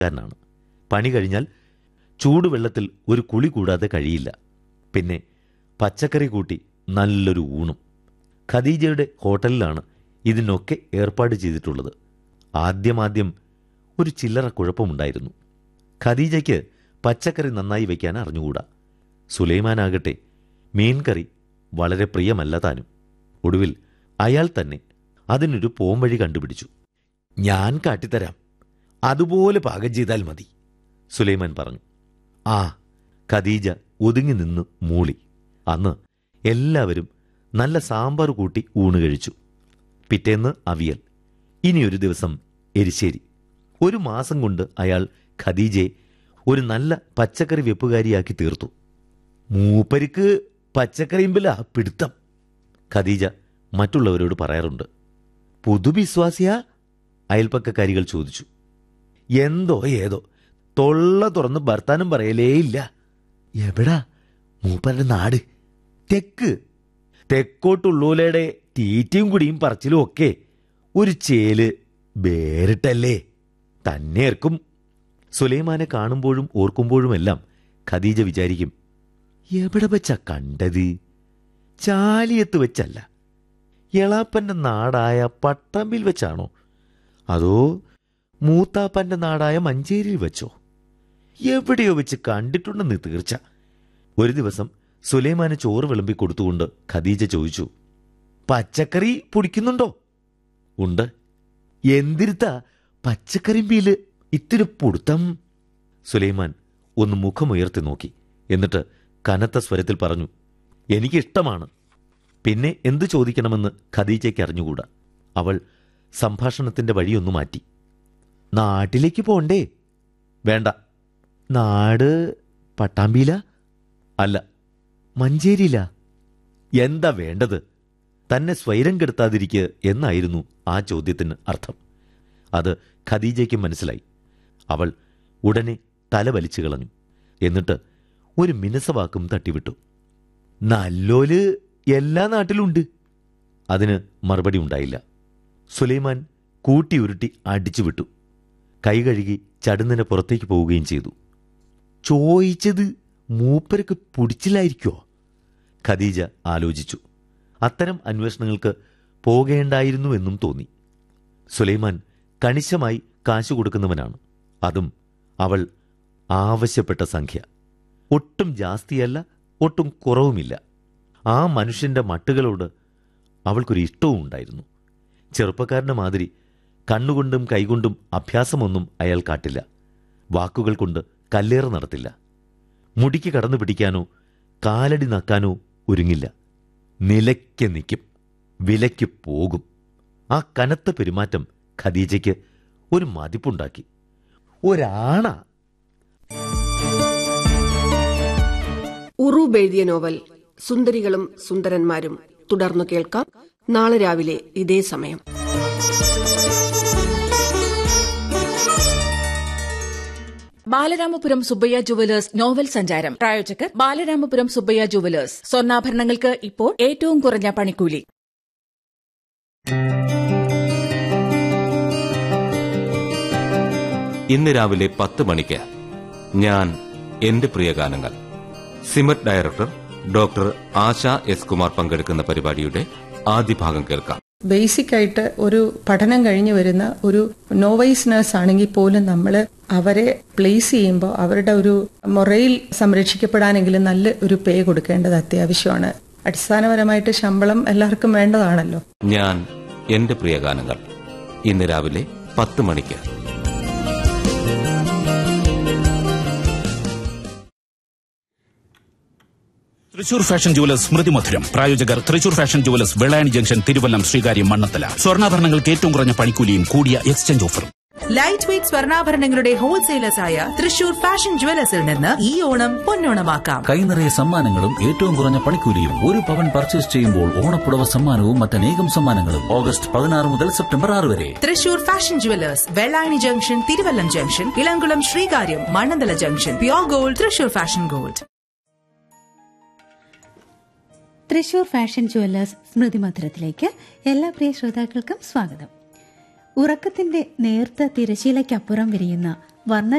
കാരനാണ് പണി കഴിഞ്ഞാൽ ചൂടുവെള്ളത്തിൽ ഒരു കുളി കൂടാതെ കഴിയില്ല പിന്നെ പച്ചക്കറി കൂട്ടി നല്ലൊരു ഊണും ഖദീജയുടെ ഹോട്ടലിലാണ് ഇതിനൊക്കെ ഏർപ്പാട് ചെയ്തിട്ടുള്ളത് ആദ്യമാദ്യം ഒരു ചില്ലറ കുഴപ്പമുണ്ടായിരുന്നു ഖദീജയ്ക്ക് പച്ചക്കറി നന്നായി വയ്ക്കാൻ അറിഞ്ഞുകൂടാ സുലൈമാനാകട്ടെ മീൻകറി വളരെ പ്രിയമല്ല താനും ഒടുവിൽ അയാൾ തന്നെ അതിനൊരു പോംവഴി കണ്ടുപിടിച്ചു ഞാൻ കാട്ടിത്തരാം അതുപോലെ പാകം ചെയ്താൽ മതി സുലൈമാൻ പറഞ്ഞു ആ ഖദീജ ഒതുങ്ങി നിന്ന് മൂളി അന്ന് എല്ലാവരും നല്ല സാമ്പാർ കൂട്ടി ഊണ് കഴിച്ചു പിറ്റേന്ന് അവിയൽ ഇനിയൊരു ദിവസം എരിശ്ശേരി ഒരു മാസം കൊണ്ട് അയാൾ ഖദീജയെ ഒരു നല്ല പച്ചക്കറി വെപ്പുകാരിയാക്കി തീർത്തു മൂപ്പരിക്ക് പച്ചക്കറിയുമ്പില പിടുത്തം ഖദീജ മറ്റുള്ളവരോട് പറയാറുണ്ട് പുതുവിശ്വാസിയാ അയൽപ്പക്കക്കാരികൾ ചോദിച്ചു എന്തോ ഏതോ തൊള്ള തുറന്ന് ഭർത്താനം പറയലേയില്ല എവിടാ മൂപ്പരുടെ നാട് തെക്ക് തെക്കോട്ടുള്ളൂലയുടെ തീറ്റയും കുടിയും പറച്ചിലും ഒക്കെ ഒരു ചേല് വേറിട്ടല്ലേ തന്നെയേർക്കും സുലൈമാനെ കാണുമ്പോഴും ഓർക്കുമ്പോഴുമെല്ലാം ഖദീജ വിചാരിക്കും എവിടെ വെച്ചാ കണ്ടത് ചാലിയത്ത് വെച്ചല്ല എളാപ്പന്റെ നാടായ പട്ടാമ്പിൽ വെച്ചാണോ അതോ മൂത്താപ്പന്റെ നാടായ മഞ്ചേരിയിൽ വെച്ചോ എവിടെയോ വെച്ച് കണ്ടിട്ടുണ്ടെന്ന് തീർച്ച ഒരു ദിവസം സുലൈമാന് ചോറ് വിളമ്പി കൊടുത്തുകൊണ്ട് ഖദീജ ചോദിച്ചു പച്ചക്കറി പൊടിക്കുന്നുണ്ടോ ഉണ്ട് എന്തിരുത്താ പച്ചക്കറിമ്പിയില് ഇത്തിരി പൊടുത്തം സുലൈമാൻ ഒന്ന് മുഖമുയർത്തി നോക്കി എന്നിട്ട് കനത്ത സ്വരത്തിൽ പറഞ്ഞു എനിക്കിഷ്ടമാണ് പിന്നെ എന്തു ചോദിക്കണമെന്ന് ഖദീജയ്ക്ക് അറിഞ്ഞുകൂടാ അവൾ സംഭാഷണത്തിന്റെ വഴിയൊന്നു മാറ്റി നാട്ടിലേക്ക് പോണ്ടേ വേണ്ട നാട് പട്ടാമ്പിയില അല്ല മഞ്ചേരിയില എന്താ വേണ്ടത് തന്നെ സ്വൈരം കെടുത്താതിരിക്കുക എന്നായിരുന്നു ആ ചോദ്യത്തിന് അർത്ഥം അത് ഖദീജയ്ക്ക് മനസ്സിലായി അവൾ ഉടനെ തല വലിച്ചു കളഞ്ഞു എന്നിട്ട് ഒരു മിനസവാക്കും തട്ടിവിട്ടു നല്ലോല് എല്ലാ നാട്ടിലുണ്ട് അതിന് മറുപടി ഉണ്ടായില്ല സുലൈമാൻ കൂട്ടിയുരുട്ടി അടിച്ചു വിട്ടു കൈ കഴുകി ചടുന്നിന് പുറത്തേക്ക് പോവുകയും ചെയ്തു ചോദിച്ചത് മൂപ്പരക്ക് പിടിച്ചില്ലായിരിക്കോ ഖദീജ ആലോചിച്ചു അത്തരം അന്വേഷണങ്ങൾക്ക് പോകേണ്ടായിരുന്നുവെന്നും തോന്നി സുലൈമാൻ കണിശമായി കാശു കൊടുക്കുന്നവനാണ് അതും അവൾ ആവശ്യപ്പെട്ട സംഖ്യ ഒട്ടും ജാസ്തിയല്ല ഒട്ടും കുറവുമില്ല ആ മനുഷ്യന്റെ മട്ടുകളോട് അവൾക്കൊരു ഇഷ്ടവും ഉണ്ടായിരുന്നു ചെറുപ്പക്കാരന്റെ മാതിരി കണ്ണുകൊണ്ടും കൈകൊണ്ടും അഭ്യാസമൊന്നും അയാൾ കാട്ടില്ല വാക്കുകൾ കൊണ്ട് കല്ലേറ് നടത്തില്ല മുടിക്ക് കടന്നു പിടിക്കാനോ കാലടി നക്കാനോ ഒരുങ്ങില്ല നിലയ്ക്ക് നിൽക്കും വിലയ്ക്ക് പോകും ആ കനത്ത പെരുമാറ്റം ഖദീജയ്ക്ക് ഒരു മതിപ്പുണ്ടാക്കി ഒരാണ ഉറൂബ് എഴുതിയ നോവൽ സുന്ദരികളും സുന്ദരന്മാരും തുടർന്നു കേൾക്കാം നാളെ രാവിലെ ഇതേ സമയം ബാലരാമപുരം സുബ്ബയ്യ ജുവലേഴ്സ് നോവൽ സഞ്ചാരം പ്രായോജകർ ബാലരാമപുരം സുബ്ബയ്യ ജുവലേഴ്സ് സ്വർണ്ണാഭരണങ്ങൾക്ക് ഇപ്പോൾ ഏറ്റവും കുറഞ്ഞ പണിക്കൂലി ഇന്ന് രാവിലെ പത്ത് മണിക്ക് ഞാൻ എന്റെ പ്രിയ ഗാനങ്ങൾ SIMET director doctor Asha S Kumar പങ്കെടുക്കുന്ന പരിപാടിയുടെ ആദ്യ ഭാഗം കേൾക്കാം ബേസിക് ആയിട്ട് ഒരു പഠനം കഴിഞ്ഞു വരുന്ന ഒരു നോവൈസ് നഴ്സ് ആണെങ്കിൽ പോലും നമ്മൾ അവരെ പ്ലേസ് ചെയ്യുമ്പോൾ അവരുടെ ഒരു മൊറയിൽ സംരക്ഷിക്കപ്പെടാനെങ്കിലും നല്ല ഒരു പേ കൊടുക്കേണ്ടത് അത്യാവശ്യമാണ് അടിസ്ഥാനപരമായിട്ട് ശമ്പളം എല്ലാവർക്കും വേണ്ടതാണല്ലോ ഞാൻ എന്റെ പ്രിയ ഗാനങ്ങൾ ഇന്ന് രാവിലെ പത്ത് മണിക്ക് തൃശൂർ ഫാഷൻ ജുവലേഴ്സ് സ്മൃതി മധുരം പ്രായോജകർ Thrissur fashion jewellers Vellayani junction Thiruvallam Sreekaryam Mannanthala സ്വർണ്ണാഭരണങ്ങൾക്ക് ഏറ്റവും കുറഞ്ഞ പണിക്കൂലിയും കൂടിയ എക്സ്ചേഞ്ച് ഓഫറും ലൈറ്റ് വെയ്റ്റ് സ്വർണ്ണാഭരണങ്ങളുടെ ഹോൾസെയിലേഴ്സായ തൃശൂർ ഫാഷൻ ജുവലേഴ്സിൽ നിന്ന് ഈ ഓണം പൊന്നോണമാക്കാം കൈനിറയ സമ്മാനങ്ങളും ഏറ്റവും കുറഞ്ഞ പണിക്കൂലിയും ഒരു പവൻ പർച്ചേസ് ചെയ്യുമ്പോൾ ഓണപ്പുടവ സമ്മാനവും മറ്റനേകം സമ്മാനങ്ങളും ഓഗസ്റ്റ് പതിനാറ് മുതൽ സെപ്റ്റംബർ ആറ് വരെ Thrissur fashion jewellers Vellayani junction Thiruvallam junction Elamkulam Sreekaryam Mannanthala junction pure gold Thrissur fashion gold Thrissur fashion jewellers Smriti മധുരത്തിലേക്ക് എല്ലാ പ്രിയ ശ്രോതാക്കൾക്കും സ്വാഗതം ഉറക്കത്തിന്റെ നേർത്ത തിരശീലയ്ക്കപ്പുറം വിരിയുന്ന വർണ്ണ